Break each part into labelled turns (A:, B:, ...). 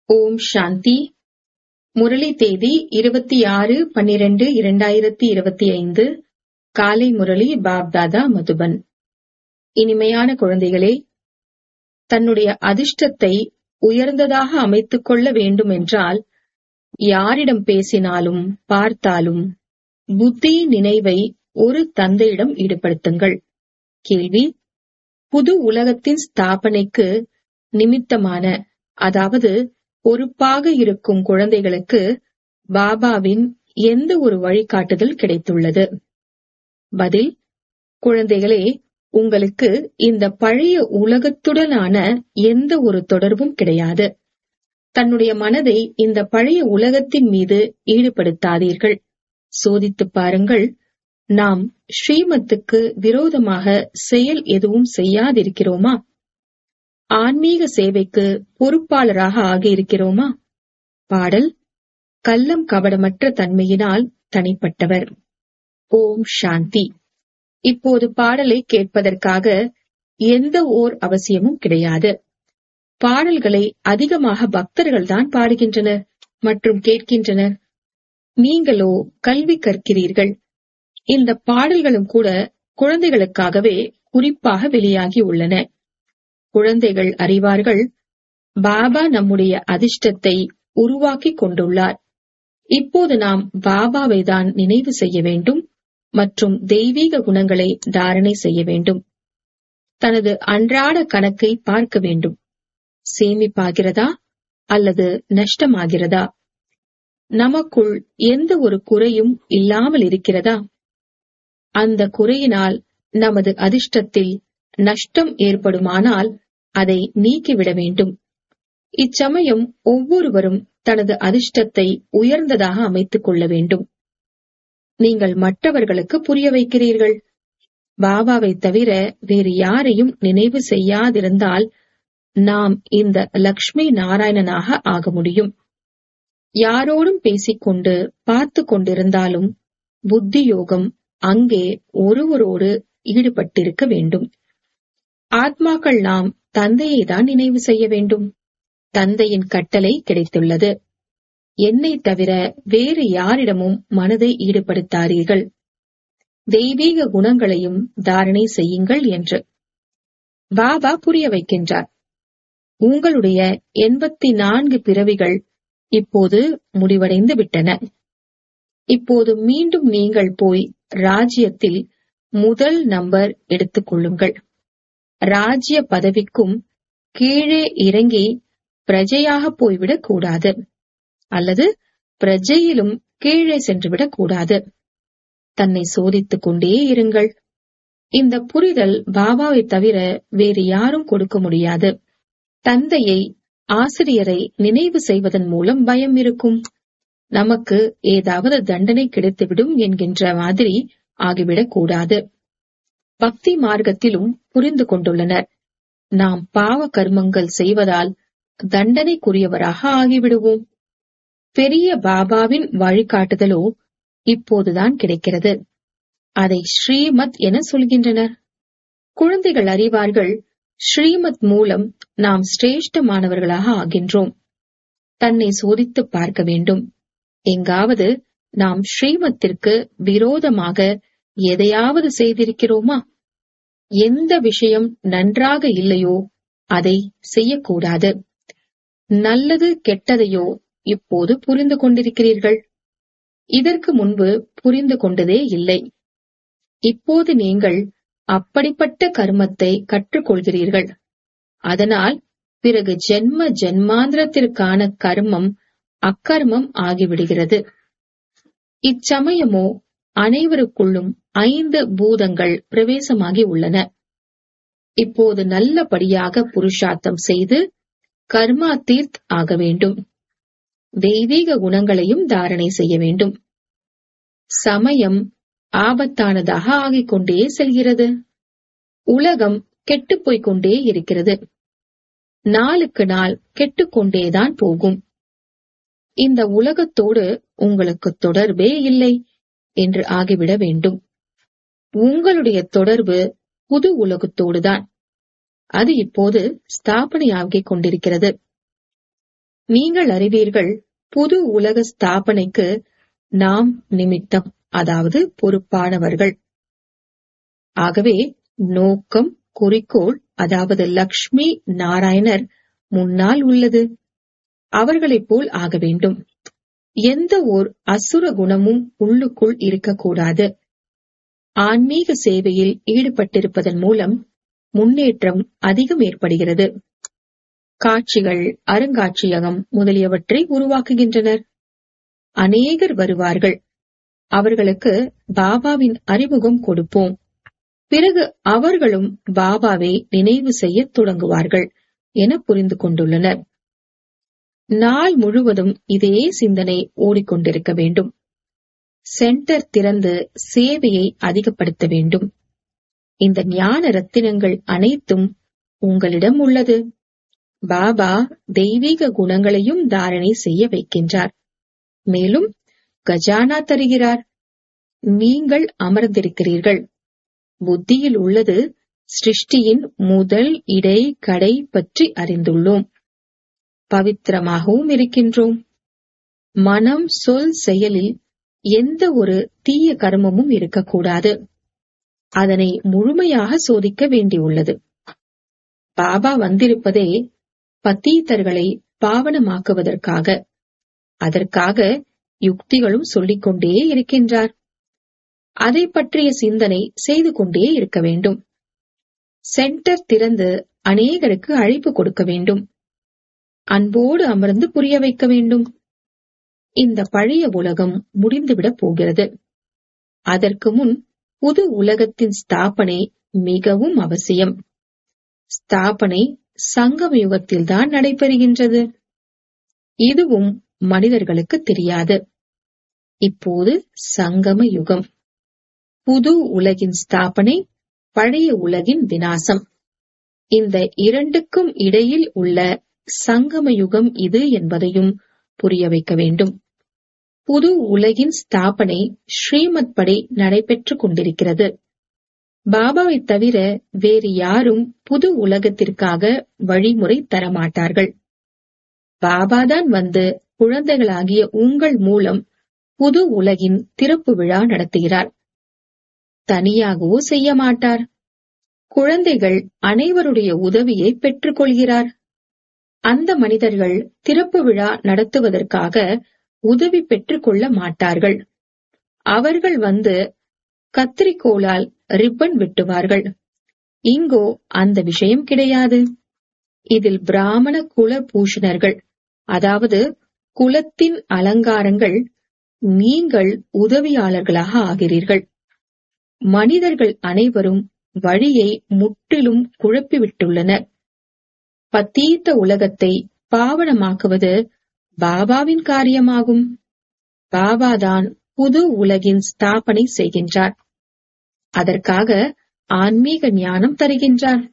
A: ஓம் சாந்தி முரளி தேதி இருபத்தி ஆறு பன்னிரண்டு இரண்டாயிரத்தி இருபத்தி ஐந்து காலை முரளி பாப்தாதா மதுபன் இனிமையான குழந்தைகளே தன்னுடைய அதிர்ஷ்டத்தை உயர்ந்ததாக அமைத்துக் கொள்ள வேண்டுமென்றால் யாரிடம் பேசினாலும் பார்த்தாலும் புத்தி நினைவை ஒரு தந்தையிடம் ஈடுபடுத்துங்கள் கேள்வி புது உலகத்தின் ஸ்தாபனைக்கு நிமித்தமான அதாவது பொறுப்பாக இருக்கும் குழந்தைகளுக்கு பாபாவின் எந்த ஒரு வழிகாட்டுதல் கிடைத்துள்ளது பதில் குழந்தைகளே உங்களுக்கு இந்த பழைய உலகத்துடனான எந்த ஒரு தொடர்பும் கிடையாது தன்னுடைய மனதை இந்த பழைய உலகத்தின் மீது ஈடுபடுத்தாதீர்கள் சோதித்துப் பாருங்கள் நாம் ஸ்ரீமத்துக்கு விரோதமாக செயல் எதுவும் செய்யாதிருக்கிறோமா ஆன்மீக சேவைக்கு பொறுப்பாளராக ஆகியிருக்கிறோமா பாடல் கள்ளம் கபடமற்ற தன்மையினால் தனிப்பட்டவர் ஓம் சாந்தி இப்போது பாடலை கேட்பதற்காக எந்த ஓர் அவசியமும் கிடையாது பாடல்களை அதிகமாக பக்தர்கள்தான் பாடுகின்றனர் மற்றும் கேட்கின்றனர் நீங்களோ கல்வி கற்கிறீர்கள் இந்த பாடல்களும் கூட குழந்தைகளுக்காகவே குறிப்பாக வெளியாகி உள்ளன குழந்தைகள் அறிவார்கள் பாபா நம்முடைய அதிர்ஷ்டத்தை உருவாக்கிக் கொண்டுள்ளார் இப்போது நாம் பாபாவை தான் நினைவு செய்ய வேண்டும் மற்றும் தெய்வீக குணங்களை தாரணை செய்ய வேண்டும் தனது அன்றாட கணக்கை பார்க்க வேண்டும் சேமிப்பாகிறதா அல்லது நஷ்டமாகிறதா நமக்குள் எந்த ஒரு குறையும் இல்லாமல் இருக்கிறதா அந்த குறையினால் நமது அதிர்ஷ்டத்தில் நஷ்டம் ஏற்படுமானால் அதை நீக்கிவிட வேண்டும் இச்சமயம் ஒவ்வொருவரும் தனது அதிர்ஷ்டத்தை உயர்ந்ததாக அமைத்துக் கொள்ள வேண்டும் நீங்கள் மற்றவர்களுக்கு புரிய வைக்கிறீர்கள் பாபாவை தவிர வேறு யாரையும் நினைவு செய்யாதிருந்தால் நாம் இந்த லக்ஷ்மி நாராயணனாக ஆக முடியும் யாரோடும் பேசிக்கொண்டு பார்த்து கொண்டிருந்தாலும் புத்தி யோகம் அங்கே ஒருவரோடு ஈடுபட்டிருக்க வேண்டும் ஆத்மாக்கள் நாம் தந்தையை தான் நினைவு செய்ய வேண்டும் தந்தையின் கட்டளை கிடைத்துள்ளது என்னை தவிர வேறு யாரிடமும் மனதை ஈடுபடுத்தாதீர்கள் தெய்வீக குணங்களையும் தாரணை செய்யுங்கள் என்று பாபா புரிய வைக்கின்றார் உங்களுடைய எண்பத்தி நான்கு பிறவிகள் இப்போது முடிவடைந்து விட்டன இப்போது மீண்டும் நீங்கள் போய் ராஜ்யத்தில் முதல் நம்பர் எடுத்துக் கொள்ளுங்கள் ராஜ்ய பதவிக்கும் கீழே இறங்கி பிரஜையாக போய்விடக் கூடாது அல்லது பிரஜையிலும் கீழே சென்றுவிடக் கூடாது தன்னை சோதித்துக் கொண்டே இருங்கள் இந்த புரிதல் பாபாவை தவிர வேறு யாரும் கொடுக்க முடியாது தந்தையை ஆசிரியரை நினைவு செய்வதன் மூலம் பயம் இருக்கும் நமக்கு ஏதாவது தண்டனை கிடைத்துவிடும் என்கின்ற மாதிரி ஆகிவிடக் கூடாது பக்தி மார்க்கத்திலும் புரிந்து கொண்டுள்ளனர் நாம் பாவ கர்மங்கள் செய்வதால் தண்டனைக்குரியவராக ஆகிவிடுவோம் பெரிய பாபாவின் வழிகாட்டுதலோ இப்போதுதான் கிடைக்கிறது அதை ஸ்ரீமத் என சொல்கின்றனர் குழந்தைகள் அறிவார்கள் ஸ்ரீமத் மூலம் நாம் சிரேஷ்டமானவர்களாக ஆகின்றோம் தன்னை சோதித்து பார்க்க வேண்டும் எங்காவது நாம் ஸ்ரீமத்திற்கு விரோதமாக எதையாவது செய்திருக்கிறோமா எந்த விஷயம் நன்றாக இல்லையோ அதை செய்யக்கூடாது நல்லது கெட்டதையோ இப்போது புரிந்து கொண்டிருக்கிறீர்கள் இதற்கு முன்பு புரிந்து கொண்டதே இல்லை இப்போது நீங்கள் அப்படிப்பட்ட கர்மத்தை கற்றுக்கொள்கிறீர்கள் அதனால் பிறகு ஜென்ம ஜென்மாந்திரத்திற்கான கர்மம் அக்கர்மம் ஆகிவிடுகிறது இச்சமயமோ அனைவருக்குள்ளும் ஐந்து பூதங்கள் பிரவேசமாகி உள்ளன இப்போது நல்லபடியாக புருஷார்த்தம் செய்து கர்மா தீர்த் ஆக வேண்டும் தெய்வீக குணங்களையும் தாரணை செய்ய வேண்டும் சமயம் ஆபத்தானதாக ஆகிக் கொண்டே செல்கிறது உலகம் கெட்டுப்போய்க் கொண்டே இருக்கிறது நாளுக்கு நாள் கெட்டுக்கொண்டேதான் போகும் இந்த உலகத்தோடு உங்களுக்கு தொடர்பே இல்லை என்று ஆகிவிட வேண்டும் உங்களுடைய தொடர்பு புது உலகத்தோடுதான் அது இப்போது ஸ்தாபனையாகிக் கொண்டிருக்கிறது நீங்கள் அறிவீர்கள் புது உலக ஸ்தாபனைக்கு நாம் நிமித்தம் அதாவது பொறுப்பானவர்கள் ஆகவே நோக்கம் குறிக்கோள் அதாவது லக்ஷ்மி நாராயணர் முன்னால் உள்ளது அவர்களைப் போல் ஆக வேண்டும் எந்த ஓர் அசுர குணமும் உள்ளுக்குள் இருக்கக்கூடாது ஆன்மீக சேவையில் ஈடுபட்டிருப்பதன் மூலம் முன்னேற்றம் அதிகம் ஏற்படுகிறது காட்சிகள் அருங்காட்சியகம் முதலியவற்றை உருவாக்குகின்றனர் அநேகர் வருவார்கள் அவர்களுக்கு பாபாவின் அறிமுகம் கொடுப்போம் பிறகு அவர்களும் பாபாவை நினைவு செய்யத் தொடங்குவார்கள் என புரிந்து கொண்டுள்ளனர் நாள் முழுவதும் இதே சிந்தனை ஓடிக்கொண்டிருக்க வேண்டும் சென்டர் திறந்து சேவையை அதிகப்படுத்த வேண்டும் இந்த ஞான ரத்தினங்கள் அனைத்தும் உங்களிடம் உள்ளது பாபா தெய்வீக குணங்களையும் தாரணை செய்ய வைக்கின்றார் மேலும் கஜானா தருகிறார் நீங்கள் அமர்ந்திருக்கிறீர்கள் புத்தியில் உள்ளது சிருஷ்டியின் முதல் இடை கடை பற்றி அறிந்துள்ளோம் பவித்திரமாகவும் இருக்கின்றோம் மனம் சொல் செயலில் எந்த ஒரு தீய கர்மமும் இருக்கக்கூடாது அதனை முழுமையாக சோதிக்க வேண்டியுள்ளது பாபா வந்திருப்பதே பத்தீத்தர்களை பாவனமாக்குவதற்காக அதற்காக யுக்திகளும் சொல்லிக் கொண்டே இருக்கின்றார் அதை பற்றிய சிந்தனை செய்து கொண்டே இருக்க வேண்டும் சென்டர் திறந்து அநேகருக்கு அழைப்பு கொடுக்க வேண்டும் அன்போடு அமர்ந்து புரிய வைக்க வேண்டும் இந்த பழைய உலகம் முடிந்துவிடப் போகிறது அதற்கு முன் புது உலகத்தின் ஸ்தாபனை மிகவும் அவசியம் ஸ்தாபனை சங்கம யுகத்தில்தான் நடைபெறுகின்றது இதுவும் மனிதர்களுக்கு தெரியாது இப்போது சங்கம யுகம் புது உலகின் ஸ்தாபனை பழைய உலகின் வினாசம் இந்த இரண்டுக்கும் இடையில் உள்ள சங்கம யுகம் இது என்பதையும் புரிய வைக்க வேண்டும் புது உலகின் ஸ்தாபனை ஸ்ரீமத் படி நடைபெற்றுக் கொண்டிருக்கிறது பாபாவை தவிர வேறு யாரும் புது உலகத்திற்காக வழிமுறை தரமாட்டார்கள் பாபாதான் வந்து குழந்தைகளாகிய உங்கள் மூலம் புது உலகின் திறப்பு விழா நடத்துகிறார் தனியாகவோ செய்ய மாட்டார் குழந்தைகள் அனைவருடைய உதவியை பெற்றுக் கொள்கிறார் அந்த மனிதர்கள் திறப்பு விழா நடத்துவதற்காக உதவி பெற்றுக் கொள்ள மாட்டார்கள் அவர்கள் வந்து கத்திரிக்கோளால் ரிப்பன் வெட்டுவார்கள் இங்கோ அந்த விஷயம் கிடையாது இதில் பிராமண குல பூஷணர்கள் அதாவது குலத்தின் அலங்காரங்கள் நீங்கள் உதவியாளர்களாக ஆகிறீர்கள் மனிதர்கள் அனைவரும் வழியை முற்றிலும் குழப்பிவிட்டுள்ளனர் பத்தீத்த உலகத்தை பாவனமாக்குவது பாபாவின் காரியமாகும் பாபாதான் புது உலகின் ஸ்தாபனை செய்கின்றார் அதற்காக ஆன்மீக ஞானம் தருகின்றார்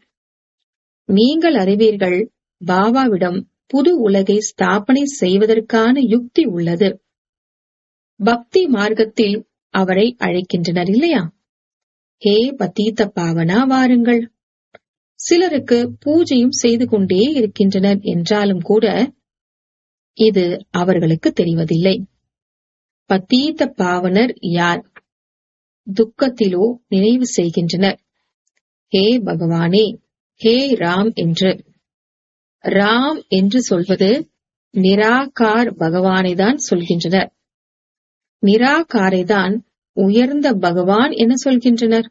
A: நீங்கள் அறிவீர்கள் பாபாவிடம் புது உலகை ஸ்தாபனை செய்வதற்கான யுக்தி உள்ளது பக்தி மார்க்கத்தில் அவரை அழைக்கின்றனர் இல்லையா ஹே பத்தீத்த பாவனா வாருங்கள் சிலருக்கு பூஜையும் செய்து கொண்டே இருக்கின்றனர் என்றாலும் கூட இது அவர்களுக்கு தெரிவதில்லை பத்தீத்த பாவனர் யார் துக்கத்திலோ நினைவு செய்கின்றனர் ஹே பகவானே ஹே ராம் என்று ராம் என்று சொல்வது நிராகார் பகவானை தான் சொல்கின்றனர் நிராகாரை தான் உயர்ந்த பகவான் என சொல்கின்றனர்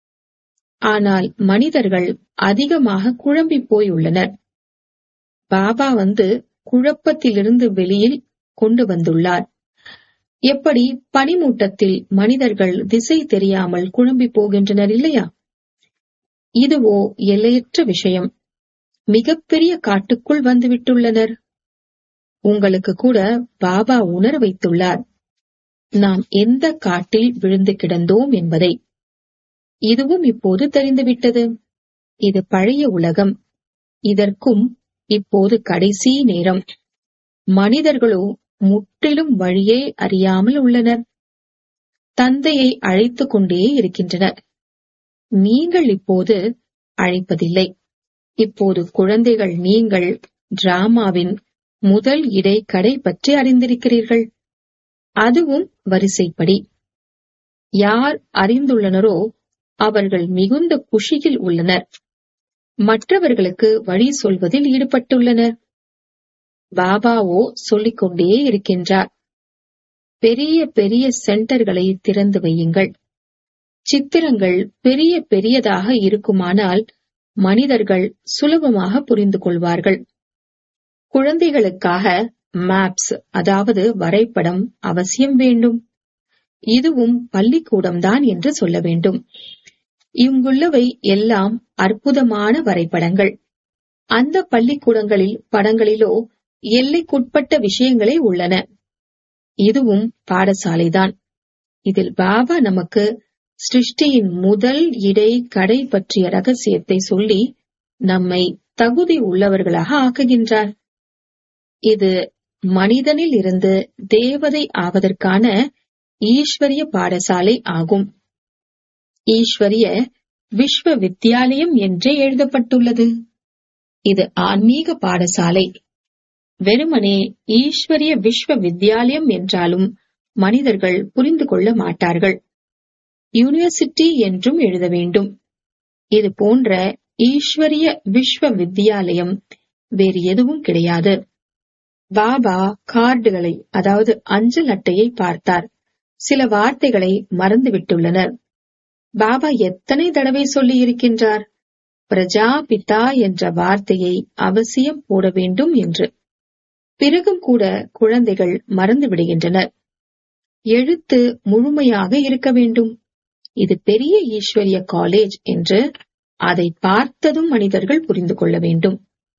A: ஆனால் மனிதர்கள் அதிகமாக குழம்பி போயுள்ளனர் பாபா வந்து குழப்பத்திலிருந்து வெளியில் கொண்டு வந்துள்ளார் எப்படி பனிமூட்டத்தில் மனிதர்கள் திசை தெரியாமல் குழம்பி போகின்றனர் இல்லையா இதுவோ எல்லையற்ற விஷயம் மிகப்பெரிய காட்டுக்குள் வந்துவிட்டுள்ளனர் உங்களுக்கு கூட பாபா உணர வைத்துள்ளார் நாம் எந்த காட்டில் விழுந்து கிடந்தோம் என்பதை இதுவும் இப்போது தெரிந்துவிட்டது இது பழைய உலகம் இதற்கும் இப்போது கடைசி நேரம் மனிதர்களோ முற்றிலும் வழியே அறியாமல் உள்ளனர் தந்தையை அழைத்துக் கொண்டே இருக்கின்றனர் நீங்கள் இப்போது அழைப்பதில்லை இப்போது குழந்தைகள் நீங்கள் டிராமாவின் முதல் இடை கடை பற்றி அறிந்திருக்கிறீர்கள் அதுவும் வரிசைப்படி யார் அறிந்துள்ளனரோ அவர்கள் மிகுந்த குஷியில் உள்ளனர் மற்றவர்களுக்கு வழி சொல்வதில் ஈடுபட்டுள்ளனர் பாபாவோ சொல்லிக் கொண்டே இருக்கின்றார் பெரிய பெரிய சென்டர்களை திறந்து வையுங்கள் சித்திரங்கள் பெரிய பெரியதாக இருக்குமானால் மனிதர்கள் சுலபமாக புரிந்து கொள்வார்கள் குழந்தைகளுக்காக மேப்ஸ் அதாவது வரைபடம் அவசியம் வேண்டும் இதுவும் பள்ளிக்கூடம்தான் என்று சொல்ல வேண்டும் இங்குள்ளவை எல்லாம் அற்புதமான வரைபடங்கள் அந்த பள்ளிக்கூடங்களில் படங்களிலோ எல்லைக்குட்பட்ட விஷயங்களே உள்ளன இதுவும் பாடசாலைதான் இதில் பாபா நமக்கு சிருஷ்டியின் முதல் இடை கடை பற்றிய ரகசியத்தை சொல்லி நம்மை தகுதி உள்ளவர்களாக ஆக்குகின்றார் இது மனிதனில் இருந்து தேவதை ஆவதற்கான ஈஸ்வரிய பாடசாலை ஆகும் ஈஸ்வரிய விஸ்வ வித்யாலயம் என்றே எழுதப்பட்டுள்ளது இது ஆன்மீக பாடசாலை வெறுமனே ஈஸ்வரிய விஸ்வ வித்யாலயம் என்றாலும் மனிதர்கள் புரிந்து கொள்ள மாட்டார்கள் யூனிவர்சிட்டி என்றும் எழுத வேண்டும் இது போன்ற ஈஸ்வரிய விஸ்வ வித்யாலயம் வேறு எதுவும் கிடையாது பாபா கார்டுகளை அதாவது அஞ்சல் அட்டையை பார்த்தார் சில வார்த்தைகளை மறந்துவிட்டுள்ளனர் பாபா எத்தனை தடவை சொல்லி இருக்கின்றார் பிரஜாபிதா என்ற வார்த்தையை அவசியம் போட வேண்டும் என்று பிறகும் கூட குழந்தைகள் மறந்து விடுகின்றனர் எழுத்து முழுமையாக இருக்க வேண்டும் இது பெரிய ஈஸ்வரிய காலேஜ் என்று அதை பார்த்ததும் மனிதர்கள் புரிந்து கொள்ள வேண்டும்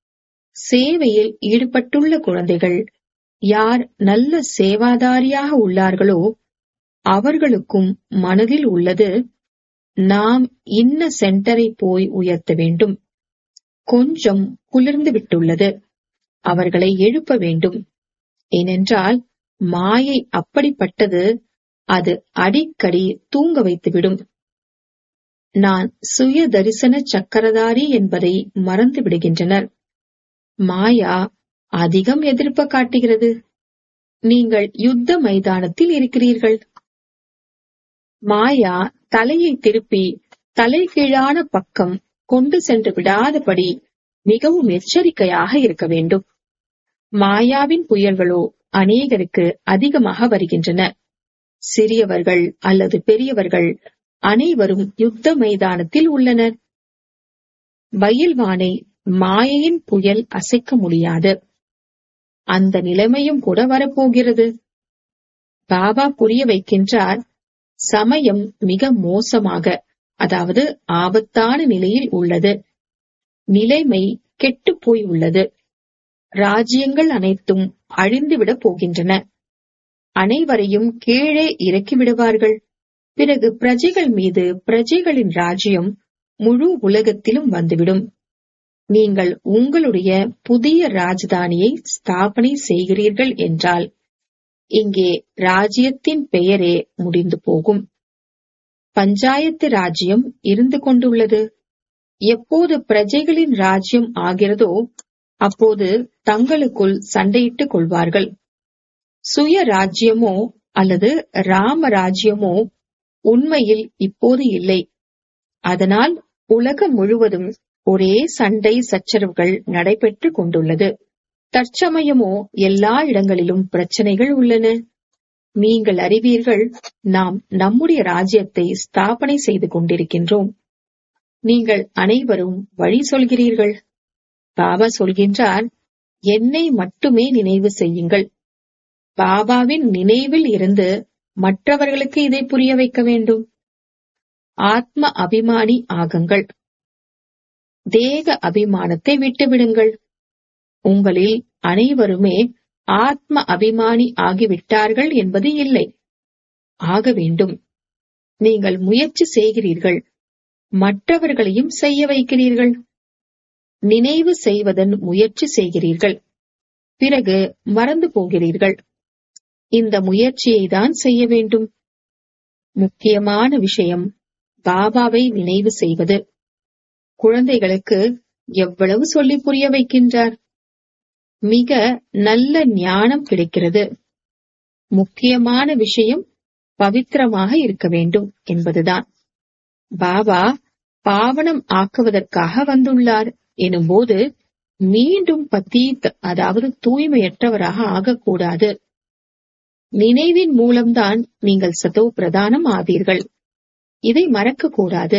A: சேவையில் ஈடுபட்டுள்ள குழந்தைகள் யார் நல்ல சேவாதாரியாக உள்ளார்களோ அவர்களுக்கும் மனதில் உள்ளது நாம் இன்ன சென்டரை போய் உயர்த்த வேண்டும் கொஞ்சம் குளிர்ந்து விட்டுள்ளது அவர்களை எழுப்ப வேண்டும் ஏனென்றால் மாயை அப்படிப்பட்டது அது அடிக்கடி தூங்க வைத்துவிடும் நான் சுய தரிசன சக்கரதாரி என்பதை மறந்து விடுகின்றனர் மாயா அதிகம் எதிர்ப்ப காட்டுகிறது நீங்கள் யுத்த மைதானத்தில் இருக்கிறீர்கள் மாயா தலையை திருப்பி தலைகீழான பக்கம் கொண்டு சென்று விடாதபடி மிகவும் எச்சரிக்கையாக இருக்க வேண்டும் மாயாவின் புயல்களோ அநேகருக்கு அதிகமாக வருகின்றன சிறியவர்கள் அல்லது பெரியவர்கள் அனைவரும் யுத்த மைதானத்தில் உள்ளனர் பயில்வானை மாயையின் புயல் அசைக்க முடியாது அந்த நிலைமையும் கூட வரப்போகிறது பாபா புரிய வைக்கின்றார் சமயம் மிக மோசமாக அதாவது ஆபத்தான நிலையில் உள்ளது நிலைமை கெட்டுப் போய் உள்ளது ராஜ்யங்கள் அனைத்தும் அழிந்துவிடப் போகின்றன அனைவரையும் கீழே இறக்கி விடுவார்கள் பிறகு பிரஜைகள் மீது பிரஜைகளின் ராஜ்யம் முழு உலகத்திலும் வந்துவிடும் நீங்கள் உங்களுடைய புதிய ராஜதானியை ஸ்தாபனை செய்கிறீர்கள் என்றால் இங்கே ராஜ்யத்தின் பெயரே முடிந்து போகும் பஞ்சாயத்து ராஜ்யம் இருந்து கொண்டுள்ளது எப்போது பிரஜைகளின் ராஜ்யம் ஆகிறதோ அப்போது தங்களுக்குள் சண்டையிட்டுக் கொள்வார்கள் சுய ராஜ்யமோ அல்லது ராம ராஜ்யமோ உண்மையில் இப்போது இல்லை அதனால் உலகம் முழுவதும் ஒரே சண்டை சச்சரவுகள் நடைபெற்றுக் கொண்டுள்ளது தற்சமயமோ எல்லா இடங்களிலும் பிரச்சனைகள் உள்ளன நீங்கள் அறிவீர்கள் நாம் நம்முடைய ராஜ்யத்தை ஸ்தாபனை செய்து கொண்டிருக்கின்றோம் நீங்கள் அனைவரும் வழி சொல்கிறீர்கள் பாபா சொல்கின்றார் என்னை மட்டுமே நினைவு செய்யுங்கள் பாபாவின் நினைவில் இருந்து மற்றவர்களுக்கு இதை புரிய வைக்க வேண்டும் ஆத்ம அபிமானி ஆகுங்கள் தேக அபிமானத்தை விட்டுவிடுங்கள் உங்களில் அனைவருமே ஆத்ம அபிமானி ஆகிவிட்டார்கள் என்பது இல்லை ஆக வேண்டும் நீங்கள் முயற்சி செய்கிறீர்கள் மற்றவர்களையும் செய்ய வைக்கிறீர்கள் நினைவு செய்வதன் முயற்சி செய்கிறீர்கள் பிறகு மறந்து போகிறீர்கள் இந்த முயற்சியை தான் செய்ய வேண்டும் முக்கியமான விஷயம் பாபாவை நினைவு செய்வது குழந்தைகளுக்கு எவ்வளவு சொல்லி புரிய வைக்கின்றார் மிக நல்ல ஞானம் கிடைக்கிறது முக்கியமான விஷயம் பவித்திரமாக இருக்க வேண்டும் என்பதுதான் பாபா பாவனம் ஆக்குவதற்காக வந்துள்ளார் எனும்போது மீண்டும் பத்தீத் அதாவது தூய்மையற்றவராக ஆகக்கூடாது நினைவின் மூலம்தான் நீங்கள் சதோ பிரதானம் ஆவீர்கள் இதை மறக்க கூடாது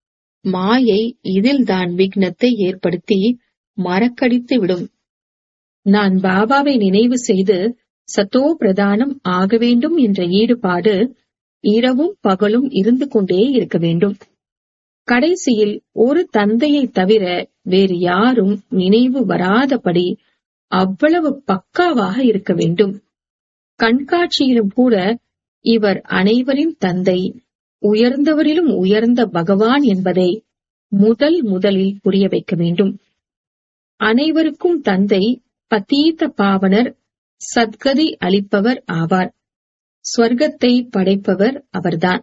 A: மாயை இதில்தான் விக்னத்தை ஏற்படுத்தி மறக்கடித்து விடும் நான் பாபாவை நினைவு செய்து சத்தோ பிரதானம் ஆக வேண்டும் என்ற ஈடுபாடு இரவும் பகலும் இருந்து கொண்டே இருக்க வேண்டும் கடைசியில் ஒரு தந்தையை தவிர வேறு யாரும் நினைவு வராதபடி அவ்வளவு பக்காவாக இருக்க வேண்டும் கண்காட்சியிலும் கூட இவர் அனைவரின் தந்தை உயர்ந்தவரிலும் உயர்ந்த பகவான் என்பதை முதல் முதலில் புரிய வைக்க வேண்டும் அனைவருக்கும் தந்தை பதீத பாவனர் சத்கதி அளிப்பவர் ஆவார் ஸ்வர்க்கத்தை படைப்பவர் அவர்தான்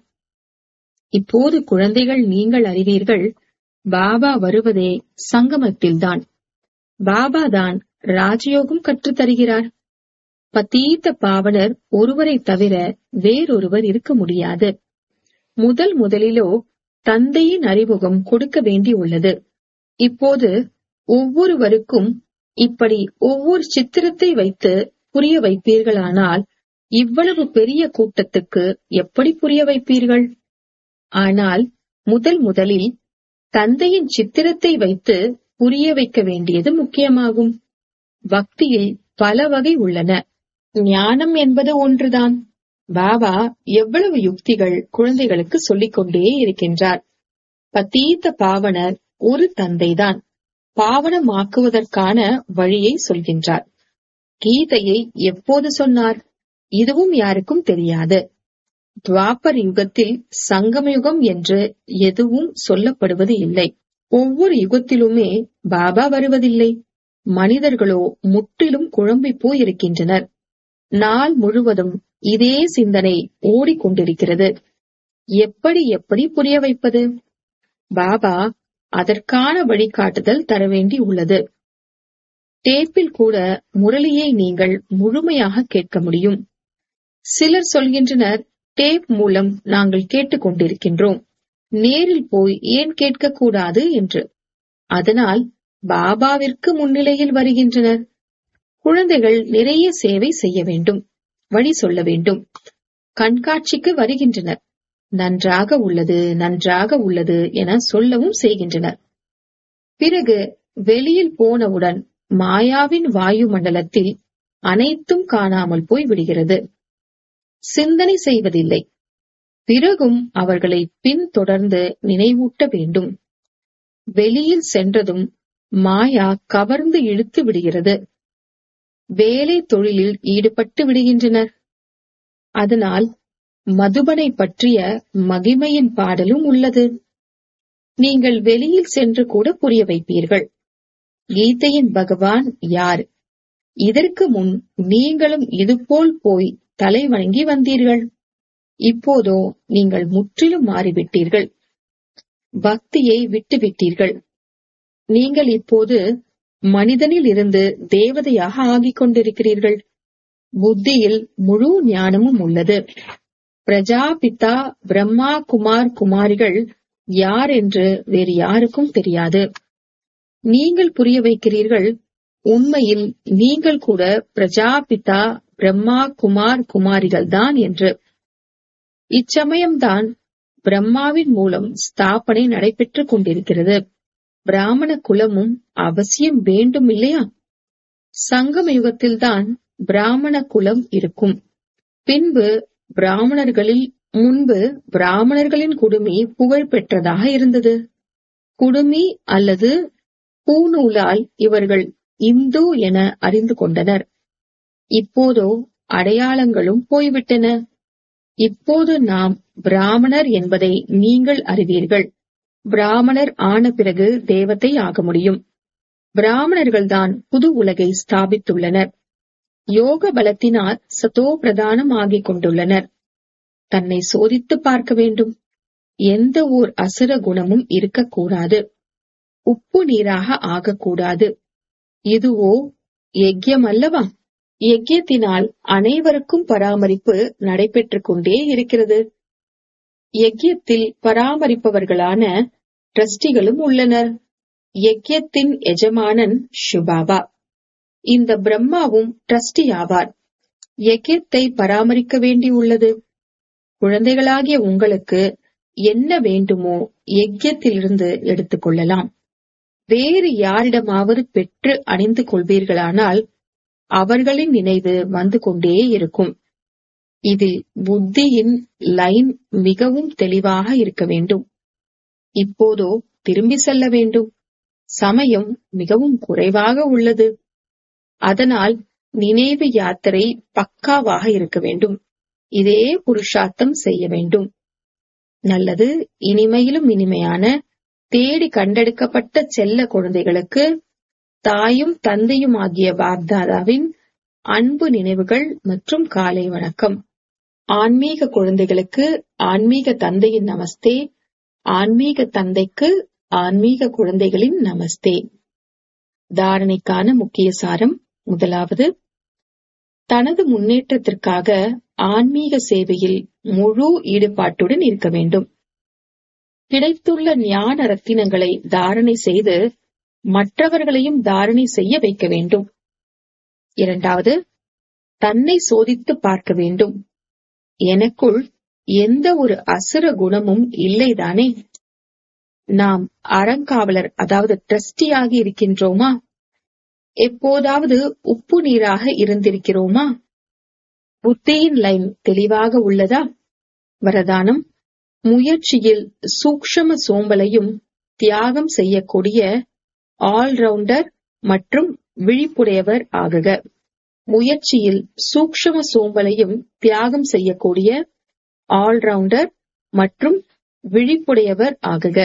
A: இப்போது குழந்தைகள் நீங்கள் அறிவீர்கள் பாபா வருவதே சங்கமத்தில்தான் பாபா தான் ராஜயோகம் கற்றுத் தருகிறார் பத்தீத்த பாவனர் ஒருவரை தவிர வேறொருவர் இருக்க முடியாது முதல் முதலிலோ தந்தையின் அறிமுகம் கொடுக்க வேண்டியுள்ளது இப்போது ஒவ்வொருவருக்கும் இப்படி ஒவ்வொரு சித்திரத்தை வைத்து புரிய வைப்பீர்களானால் இவ்வளவு பெரிய கூட்டத்துக்கு எப்படி புரிய வைப்பீர்கள் ஆனால் முதல் முதலில் தந்தையின் சித்திரத்தை வைத்து புரிய வைக்க வேண்டியது முக்கியமாகும் பக்தியில் பல வகை உள்ளன ஞானம் என்பது ஒன்றுதான் பாபா எவ்வளவு யுக்திகள் குழந்தைகளுக்கு சொல்லிக் கொண்டே இருக்கின்றார் பத்தீத்த பாவனர் ஒரு தந்தைதான் பாவனமாக்குவதற்கான வழியை சொல்கின்றார் கீதையை எப்போது சொன்னார் இதுவும் யாருக்கும் தெரியாது துவாபர் யுகத்தில் சங்கமயுகம் என்று எதுவும் சொல்லப்படுவது இல்லை ஒவ்வொரு யுகத்திலுமே பாபா வருவதில்லை மனிதர்களோ முற்றிலும் குழம்பி போயிருக்கின்றனர் நாள் முழுவதும் இதே சிந்தனை ஓடிக்கொண்டிருக்கிறது எப்படி எப்படி புரிய வைப்பது பாபா அதற்கான வழிகாட்டுதல் தர வேண்டி உள்ளது டேப்பில் கூட முரளியை நீங்கள் முழுமையாக கேட்க முடியும் சிலர் சொல்கின்றனர் டேப் மூலம் நாங்கள் கேட்டுக் கொண்டிருக்கின்றோம் நேரில் போய் ஏன் கேட்கக்கூடாது என்று அதனால் பாபாவிற்கு முன்னிலையில் வருகின்றனர் குழந்தைகள் நிறைய சேவை செய்ய வேண்டும் வழி சொல்ல வேண்டும் கண்காட்சிக்கு வருகின்றனர் நன்றாக உள்ளது நன்றாக உள்ளது என சொல்லவும் செய்கின்றனர் பிறகு வெளியில் போனவுடன் மாயாவின் வாயு மண்டலத்தில் அனைத்தும் காணாமல் போய் விடுகிறது சிந்தனை செய்வதில்லை பிறகும் அவர்களை பின்தொடர்ந்து நினைவூட்ட வேண்டும் வெளியில் சென்றதும் மாயா கவர்ந்து இழுத்து விடுகிறது வேலை தொழிலில் ஈடுபட்டு விடுகின்றனர் அதனால் மதுபனை பற்றிய மகிமையின் பாடலும் உள்ளது நீங்கள் வெளியில் சென்று கூட புரிய வைப்பீர்கள் கீதையின் பகவான் யார் இதற்கு முன் நீங்களும் இதுபோல் போய் தலை வணங்கி வந்தீர்கள் இப்போதோ நீங்கள் முற்றிலும் மாறிவிட்டீர்கள் பக்தியை விட்டுவிட்டீர்கள் நீங்கள் இப்போது மனிதனில் இருந்து தேவதையாக ஆகிக் கொண்டிருக்கிறீர்கள் புத்தியில் முழு ஞானமும் உள்ளது பிரஜாபிதா பிரம்மா குமார் குமாரிகள் யார் என்று வேறு யாருக்கும் தெரியாது நீங்கள் புரிய வைக்கிறீர்கள் உண்மையில் நீங்கள் கூட பிரஜாபிதா பிரம்மா குமார் குமாரிகள் தான் என்று இச்சமயம்தான் பிரம்மாவின் மூலம் ஸ்தாபனை நடைபெற்றுக் கொண்டிருக்கிறது பிராமண குலமும் அவசியம் வேண்டும் இல்லையா சங்கம யுகத்தில்தான் பிராமண குலம் இருக்கும் பின்பு பிராமணர்களில் முன்பு பிராமணர்களின் குடுமி புகழ் பெற்றதாக இருந்தது குடுமி அல்லது பூநூலால் இவர்கள் இந்து என அறிந்து கொண்டனர் இப்போதோ அடையாளங்களும் போய்விட்டன இப்போது நாம் பிராமணர் என்பதை நீங்கள் அறிவீர்கள் பிராமணர் ஆன பிறகு தேவதை ஆக முடியும் பிராமணர்கள்தான் புது உலகை ஸ்தாபித்துள்ளனர் யோக பலத்தினால் சதோ பிரதானம் ஆகிக் கொண்டுள்ளனர் தன்னை சோதித்து பார்க்க வேண்டும் எந்த ஓர் அசுர குணமும் இருக்கக்கூடாது உப்பு நீராக ஆகக்கூடாது இதுவோ யஜ்யம் அல்லவா யஜ்யத்தினால் அனைவருக்கும் பராமரிப்பு நடைபெற்றுக் கொண்டே இருக்கிறது யஜ்யத்தில் பராமரிப்பவர்களான ட்ரஸ்டிகளும் உள்ளனர் யஜ்யத்தின் எஜமானன் ஷிபாபா இந்த பிரம்மாவும் ட்ரஸ்டி ஆவார் யஜ்யத்தை பராமரிக்க வேண்டியுள்ளது குழந்தைகளாகிய உங்களுக்கு என்ன வேண்டுமோ யஜ்யத்திலிருந்து எடுத்துக் கொள்ளலாம் வேறு யாரிடமாவது பெற்று அணிந்து கொள்வீர்களானால் அவர்களின் நினைவு வந்து கொண்டே இருக்கும் இதில் புத்தியின் லைன் மிகவும் தெளிவாக இருக்க வேண்டும் இப்போதோ திரும்பி செல்ல வேண்டும் சமயம் மிகவும் குறைவாக உள்ளது அதனால் நினைவு யாத்திரை பக்காவாக இருக்க வேண்டும் இதே புருஷார்த்தம் செய்ய வேண்டும் நல்லது இனிமையிலும் இனிமையான தேடி கண்டெடுக்கப்பட்ட செல்ல குழந்தைகளுக்கு தாயும் தந்தையும் ஆகிய பாப்தாதாவின் அன்பு நினைவுகள் மற்றும் காலை வணக்கம் ஆன்மீக குழந்தைகளுக்கு ஆன்மீக தந்தையின் நமஸ்தே ஆன்மீக தந்தைக்கு ஆன்மீக குழந்தைகளின் நமஸ்தே தாரணைக்கான முக்கிய சாரம் முதலாவது தனது முன்னேற்றத்திற்காக ஆன்மீக சேவையில் முழு ஈடுபாட்டுடன் இருக்க வேண்டும் கிடைத்துள்ள ஞான ரத்தினங்களை தாரணை செய்து மற்றவர்களையும் தாரணை செய்ய வைக்க வேண்டும் இரண்டாவது தன்னை சோதித்து பார்க்க வேண்டும் எனக்குள் எந்த ஒரு அசுர குணமும் இல்லைதானே நாம் அறங்காவலர் அதாவது ட்ரஸ்டியாகி இருக்கின்றோமா எப்போதாவது உப்பு நீராக இருந்திருக்கிறோமா புத்தியின் லைன் தெளிவாக உள்ளதா வரதானம் முயற்சியில் சூக்ஷம சோம்பலையும் தியாகம் செய்யக்கூடிய ஆல்ரவுண்டர் மற்றும் விழிப்புடையவர் ஆகுக முயற்சியில் சூக்ஷம சோம்பலையும் தியாகம் செய்யக்கூடிய ஆல்ரவுண்டர் மற்றும் விழிப்புடையவர் ஆகுக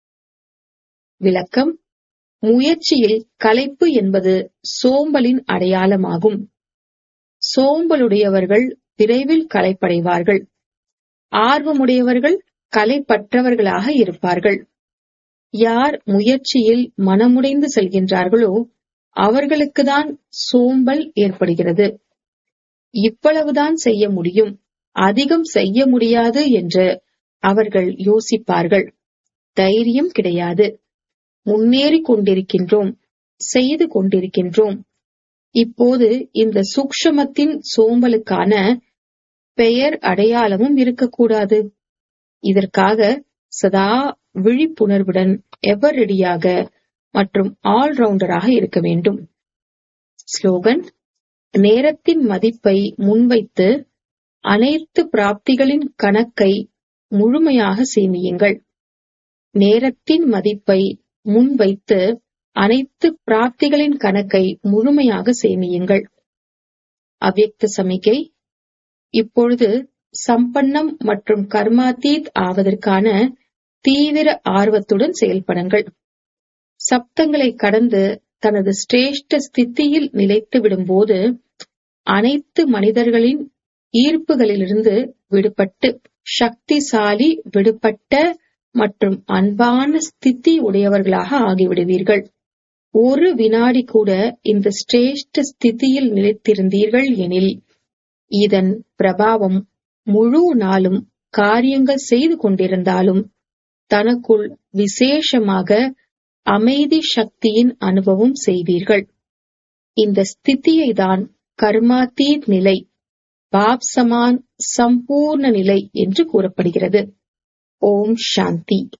A: விளக்கம் முயற்சியில் களைப்பு என்பது சோம்பலின் அடையாளமாகும் சோம்பலுடையவர்கள் விரைவில் களைப்படைவார்கள் ஆர்வமுடையவர்கள் கலைப்பற்றவர்களாக இருப்பார்கள் யார் முயற்சியில் மனமுடைந்து செல்கின்றார்களோ அவர்களுக்குதான் சோம்பல் ஏற்படுகிறது இவ்வளவுதான் செய்ய முடியும் அதிகம் செய்ய முடியாது என்று அவர்கள் யோசிப்பார்கள் தைரியம் கிடையாது முன்னேறிக் கொண்டிருக்கின்றோம் செய்து கொண்டிருக்கின்றோம் இப்போது இந்த சூக்ஷமத்தின் சோம்பலுக்கான பெயர் அடையாளமும் இருக்கக்கூடாது இதற்காக சதா விழிப்புணர்வுடன் எவர் ரெடியாக மற்றும் ஆல்ரவுண்டராக இருக்க வேண்டும் ஸ்லோகன் நேரத்தின் மதிப்பை முன்வைத்து அனைத்து பிராப்திகளின் கணக்கை முழுமையாக சேமியுங்கள் நேரத்தின் மதிப்பை முன்வைத்து அனைத்து பிராப்திகளின் கணக்கை முழுமையாக சேமியுங்கள் அவ்யக்த சமிகை இப்பொழுது சம்பன்னம் மற்றும் கர்மாதீத் ஆவதற்கான தீவிர ஆர்வத்துடன் செயல்படுங்கள் சப்தங்களை கடந்து தனது சிரேஷ்ட ஸ்தித்தியில் நிலைத்து விடும்போது அனைத்து மனிதர்களின் ஈர்ப்புகளிலிருந்து விடுபட்டு சக்திசாலி விடுபட்ட மற்றும் அன்பான ஸ்திதி உடையவர்களாக ஆகிவிடுவீர்கள் ஒரு வினாடி கூட இந்த சிரேஷ்ட ஸ்திதியில் நிலைத்திருந்தீர்கள் எனில் இதன் பிரபாவம் முழு நாளும் காரியங்கள் செய்து கொண்டிருந்தாலும் தனக்குள் விசேஷமாக அமைதி சக்தியின் அனுபவம் செய்வீர்கள் இந்த ஸ்திதியை தான் கர்மாத்தீத் நிலை பாப் சமான் சம்பூர்ண நிலை என்று கூறப்படுகிறது ஓம் சாந்தி